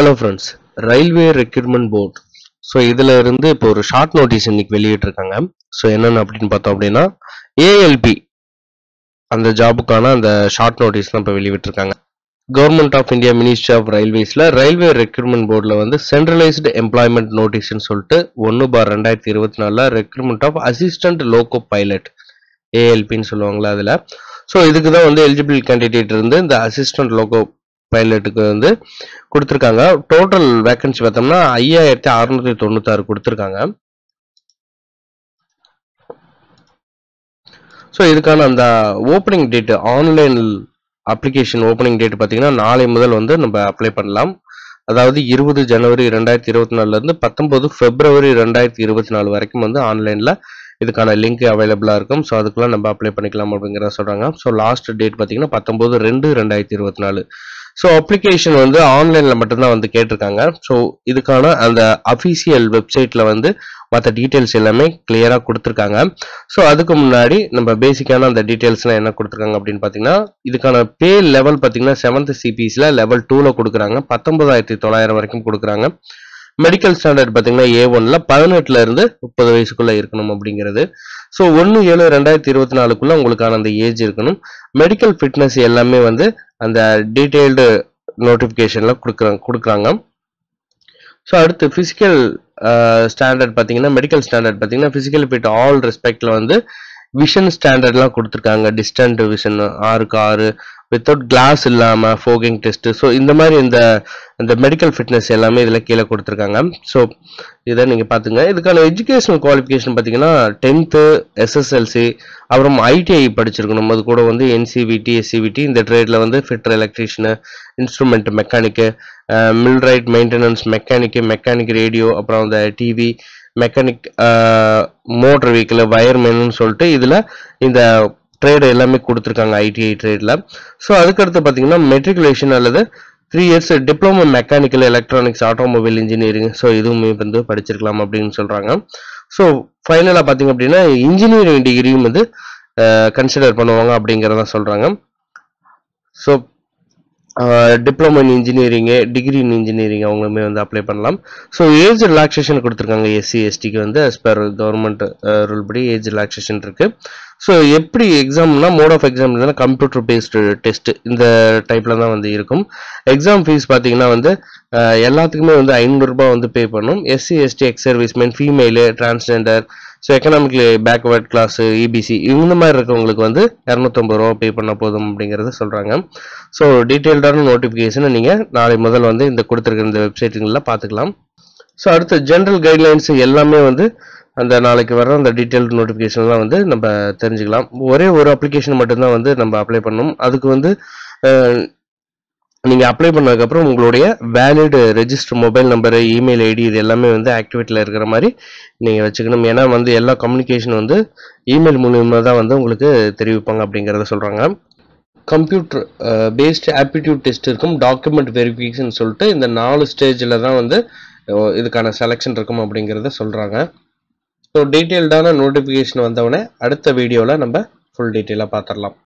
hello friends railway recruitment board so இதில் இருந்து இப்போ ஒரு ஷார்ட் நோட்டீஸ் இன்னைக்கு வெளியிட்டிருக்காங்க ஸோ என்னென்னு அப்படின்னு பார்த்தோம் அப்படின்னா ஏஎல்பி அந்த ஜாபுக்கான அந்த ஷார்ட் நோட்டீஸ் தான் இப்போ வெளியிட்டிருக்காங்க government of India ministry of ரயில்வேஸில் ரயில்வே ரெக்ரூட்மெண்ட் போர்டில் வந்து சென்ட்ரலைஸ்டு எம்ப்ளாய்மெண்ட் நோட்டீஸ்னு சொல்லிட்டு ஒன்று பார் ரெண்டாயிரத்தி இருபத்தி நாலில் recruitment of assistant loco pilot ஏஎல்பின்னு சொல்லுவாங்களா அதில் ஸோ இதுக்கு தான் வந்து எலிஜிபிள் கேண்டிடேட் இருந்து இந்த அசிஸ்டன்ட் லோகோ பைலட்டுக்கு வந்து கொடுத்துருக்காங்க டோட்டல் வேகன்சி பார்த்தோம்னா ஐயாயிரத்தி அறுநூத்தி தொண்ணூத்தாறு கொடுத்துருக்காங்க ஸோ இதுக்கான அந்த opening date online application opening date பார்த்தீங்கன்னா நாளை முதல் வந்து நம்ம அப்ளை பண்ணலாம் அதாவது இருபது ஜனவரி ரெண்டாயிரத்தி இருபத்தி நாலுலேருந்து பத்தொம்போது பிப்ரவரி ரெண்டாயிரத்தி இருபத்தி நாலு வரைக்கும் வந்து ஆன்லைனில் இதுக்கான லிங்க் அவைலபிளாக இருக்கும் ஸோ அதுக்கெல்லாம் நம்ம அப்ளை பண்ணிக்கலாம் அப்படிங்கிறத சொல்கிறாங்க ஸோ லாஸ்ட் டேட் பார்த்தீங்கன்னா பத்தொம்போது ரெண்டு ரெண்டாயிரத்தி இருபத்தி நாலு ஸோ அப்ளிகேஷன் வந்து ஆன்லைனில் மட்டும்தான் வந்து கேட்டிருக்காங்க ஸோ இதுக்கான அந்த அஃபீஷியல் வெப்சைட்டில் வந்து மற்ற டீட்டெயில்ஸ் எல்லாமே கிளியராக கொடுத்துருக்காங்க ஸோ அதுக்கு முன்னாடி நம்ம பேசிக்கான அந்த டீட்டெயில்ஸ்லாம் என்ன கொடுத்துருக்காங்க அப்படின்னு பார்த்தீங்கன்னா இதுக்கான பே லெவல் பார்த்தீங்கன்னா செவன்த் சிபிஸில் லெவல் டூவில் கொடுக்குறாங்க பத்தொன்பதாயிரத்தி தொள்ளாயிரம் வரைக்கும் கொடுக்குறாங்க மெடிக்கல் ஸ்டாண்டர்ட் பார்த்தீங்கன்னா ஏ ஒன்ல பதினெட்டுல இருந்து முப்பது வயசுக்குள்ள இருக்கணும் அப்படிங்கிறது ஸோ ஒன்று ஏழு ரெண்டாயிரத்தி இருபத்தி நாலுக்குள்ள உங்களுக்கான அந்த ஏஜ் இருக்கணும் மெடிக்கல் ஃபிட்னஸ் எல்லாமே வந்து அந்த டீட்டெயில்டு நோட்டிஃபிகேஷன்ல கொடுக்குறாங்க கொடுக்குறாங்க ஸோ அடுத்து ஃபிசிக்கல் ஸ்டாண்டர்ட் பார்த்தீங்கன்னா மெடிக்கல் ஸ்டாண்டர்ட் பார்த்தீங்கன்னா ஃபிசிக்கல் ஃபிட் ஆல் ரெஸ்பெக்ட்ல வந்து விஷன் ஸ்டாண்டர்ட்லாம் கொடுத்துருக்காங்க டிஸ்டன்ட் விஷன் ஆறுக்கு ஆறு வித்தவுட் கிளாஸ் இல்லாமல் ஃபோகிங் டெஸ்ட் ஸோ இந்த மாதிரி இந்த இந்த மெடிக்கல் ஃபிட்னஸ் எல்லாமே இதில் கீழே கொடுத்துருக்காங்க ஸோ இதை நீங்கள் பார்த்துங்க இதுக்கான எஜுகேஷனல் குவாலிஃபிகேஷன் பார்த்தீங்கன்னா டென்த்து எஸ்எஸ்எல்சி அப்புறம் ஐடிஐ படிச்சிருக்கணும் அது கூட வந்து என்சிவிடி எஸ்சிவிடி இந்த ட்ரேடில் வந்து ஃபிட்டர் எலக்ட்ரீஷியனு instrument mechanic millwright maintenance mechanic mechanic radio அப்புறம் அந்த டிவி மெக்கானிக் மோட்டர் வெஹிக்கிள் வயர்மேன்னு சொல்லிட்டு இதில் இந்த ட்ரேடு எல்லாமே கொடுத்துருக்காங்க ஐடிஐ ட்ரேடில் ஸோ அதுக்கடுத்து பார்த்தீங்கன்னா மெட்ரிகுலேஷன் அல்லது three years diploma mechanical electronics automobile engineering so இதுவுமே வந்து படிச்சிருக்கலாம் அப்படின்னு சொல்கிறாங்க ஸோ ஃபைனலாக பார்த்தீங்க அப்படின்னா இன்ஜினியரிங் டிகிரியும் வந்து கன்சிடர் பண்ணுவாங்க அப்படிங்கிறத சொல்கிறாங்க so diploma in engineering degree in engineering அவங்களுமே வந்து அப்ளை பண்ணலாம் ஸோ ஏஜ் ரிலாக்ஸேஷன் கொடுத்துருக்காங்க எஸ்சி எஸ்டிக்கு வந்து as per கவர்மெண்ட் ரூல் படி ஏஜ் ரிலாக்ஸேஷன் இருக்கு ஸோ எப்படி எக்ஸாம்னா mode of exam computer based test இந்த டைப்ல தான் வந்து இருக்கும் எக்ஸாம் ஃபீஸ் பார்த்தீங்கன்னா வந்து அஹ், எல்லாத்துக்குமே வந்து ஐநூறுரூபா வந்து பே பண்ணும் SC ST ex serviceman female transgender so economically backward class EBC இந்த மாதிரி இருக்கவங்களுக்கு வந்து இரநூத்தம்பது ரூபா பே பண்ண போதும் அப்படிங்கிறத சொல்கிறாங்க ஸோ டீட்டெயில்டான நோட்டிஃபிகேஷனை நீங்கள் நாளை முதல் வந்து இந்த கொடுத்துருக்க இந்த வெப்சைட்டுங்களில் பார்த்துக்கலாம் ஸோ அடுத்த ஜென்ரல் கைட்லைன்ஸ் எல்லாமே வந்து அந்த நாளைக்கு வர அந்த டீட்டெயில்டு நோட்டிஃபிகேஷன்லாம் வந்து நம்ம தெரிஞ்சுக்கலாம் ஒரே ஒரு அப்ளிகேஷன் மட்டும்தான் வந்து நம்ம அப்ளை பண்ணணும் அதுக்கு வந்து நீங்கள் அப்ளை பண்ணதுக்கப்புறம் உங்களுடைய valid register mobile number email ID இது எல்லாமே வந்து ஆக்டிவேட்டில் இருக்கிற மாதிரி நீங்கள் வச்சுக்கணும் ஏன்னா வந்து எல்லா கம்யூனிகேஷன் வந்து இமெயில் மூலியமாக தான் வந்து உங்களுக்கு தெரிவிப்பாங்க அப்படிங்கிறத சொல்கிறாங்க கம்ப்யூட்டர் பேஸ்டு ஆப்டிடியூட் டெஸ்ட் இருக்கும் டாக்குமெண்ட் வெரிஃபிகேஷன் சொல்லிட்டு இந்த நாலு ஸ்டேஜில் தான் வந்து அஹ், இதுக்கான செலெக்ஷன் இருக்கும் அப்படிங்கிறத சொல்கிறாங்க ஸோ டீட்டெயில்டான நோட்டிஃபிகேஷன் வந்தவுடனே அடுத்த வீடியோவில் நம்ம ஃபுல் டீட்டெயிலாக பார்த்துடலாம்